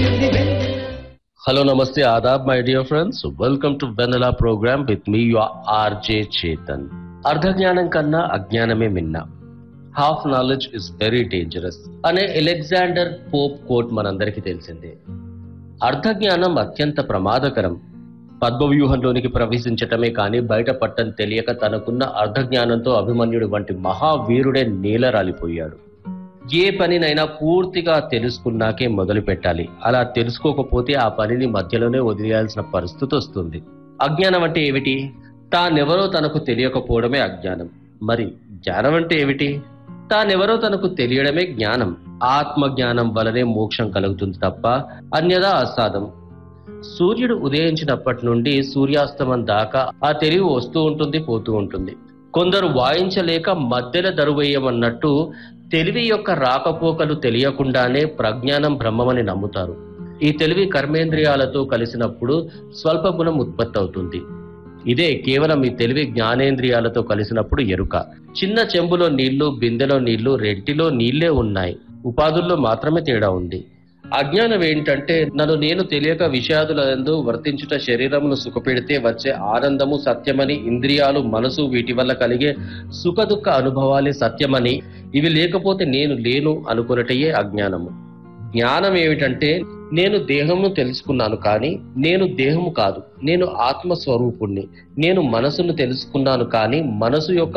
వెలిసింది వెన్నెల Hello, Namaste, Adab, my dear friends. Welcome to Vanilla program with me, your RJ Chetan. అర్ధజ్ఞానం కన్నా అజ్ఞానమే మిన్న half knowledge is very dangerous అనే Alexander Pope quote మనందరికీ తెలిసిందే అర్ధజ్ఞానం అత్యంత ప్రమాదకరం పద్మవ్యూహంలోనికి ప్రవేశించటమే కానీ బయటపట్టం తెలియక తనకున్న అర్ధజ్ఞానంతో అభిమన్యుడు వంటి మహావీరుడే నేలరాలిపోయాడు ఏ పనినైనా పూర్తిగా తెలుసుకున్నాకే మొదలు పెట్టాలి అలా తెలుసుకోకపోతే ఆ పనిని మధ్యలోనే వదిలేయాల్సిన పరిస్థితి వస్తుంది అజ్ఞానం అంటే ఏమిటి తానెవరో తనకు తెలియకపోవడమే అజ్ఞానం మరి జ్ఞానం అంటే ఏమిటి తానెవరో తనకు తెలియడమే జ్ఞానం ఆత్మ జ్ఞానం వలనే మోక్షం కలుగుతుంది తప్ప అన్యదా అసాధం సూర్యుడు ఉదయించినప్పటి నుండి సూర్యాస్తమం దాకా ఆ తెలివి వస్తూ ఉంటుంది పోతూ ఉంటుంది కొందరు వాయించలేక మధ్యలో దరువేయమన్నట్టు తెలివి యొక్క రాకపోకలు తెలియకుండానే ప్రజ్ఞానం బ్రహ్మమని నమ్ముతారు ఈ తెలివి కర్మేంద్రియాలతో కలిసినప్పుడు స్వల్ప గుణం ఉత్పత్తి అవుతుంది ఇదే కేవలం ఈ తెలివి జ్ఞానేంద్రియాలతో కలిసినప్పుడు ఎరుక చిన్న చెంబులో నీళ్లు బిందెలో నీళ్లు రెంటిలో నీళ్లే ఉన్నాయి ఉపాధుల్లో మాత్రమే తేడా ఉంది అజ్ఞానం ఏంటంటే నన్ను నేను తెలియక విషాదులందు వర్తించుట శరీరమును సుఖపెడితే వచ్చే ఆనందము సత్యమని ఇంద్రియాలు మనసు వీటి వల్ల కలిగే సుఖ దుఃఖ అనుభవాలే సత్యమని ఇవి లేకపోతే నేను లేను అనుకున్నటయే అజ్ఞానము జ్ఞానం ఏమిటంటే నేను దేహమును తెలుసుకున్నాను కానీ నేను దేహము కాదు నేను ఆత్మ స్వరూపుణ్ణి నేను మనసును తెలుసుకున్నాను కానీ మనసు యొక్క